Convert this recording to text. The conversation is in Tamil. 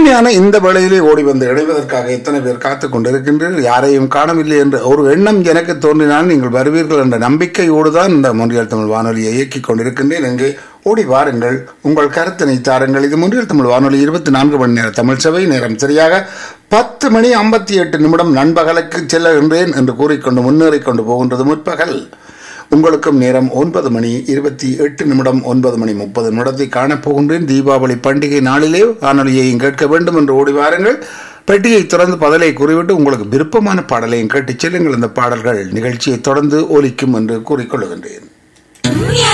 இனிமையான இந்த வேளையிலே ஓடி வந்து இணைவதற்காக எத்தனை பேர் காத்துக் கொண்டிருக்கின்றீர்கள் யாரையும் காணவில்லை என்ற ஒரு எண்ணம் எனக்கு தோன்றினால் நீங்கள் வருவீர்கள் என்ற நம்பிக்கையோடு தான் இந்த மொன்றியல் தமிழ் வானொலியை இயக்கிக் கொண்டிருக்கின்றேன் எங்கே ஓடி வாருங்கள் உங்கள் கருத்தினை தாருங்கள் இது மொன்றியல் தமிழ் வானொலி இருபத்தி நான்கு மணி நேர தமிழ் சபை நேரம் சரியாக பத்து மணி ஐம்பத்தி எட்டு நிமிடம் நண்பகலுக்கு செல்லுகின்றேன் என்று கூறிக்கொண்டு முன்னேறிக் கொண்டு போகின்றது முற்பகல் உங்களுக்கும் நேரம் ஒன்பது மணி இருபத்தி எட்டு நிமிடம் ஒன்பது மணி முப்பது நிமிடத்தை காணப்போகின்றேன் தீபாவளி பண்டிகை நாளிலே வானொலியையும் கேட்க வேண்டும் என்று ஓடி வாருங்கள் பெட்டியை திறந்து பதிலை கூறிவிட்டு உங்களுக்கு விருப்பமான பாடலையும் கேட்டுச் செல்லுங்கள் இந்த பாடல்கள் நிகழ்ச்சியை தொடர்ந்து ஒலிக்கும் என்று கூறிக்கொள்கின்றேன்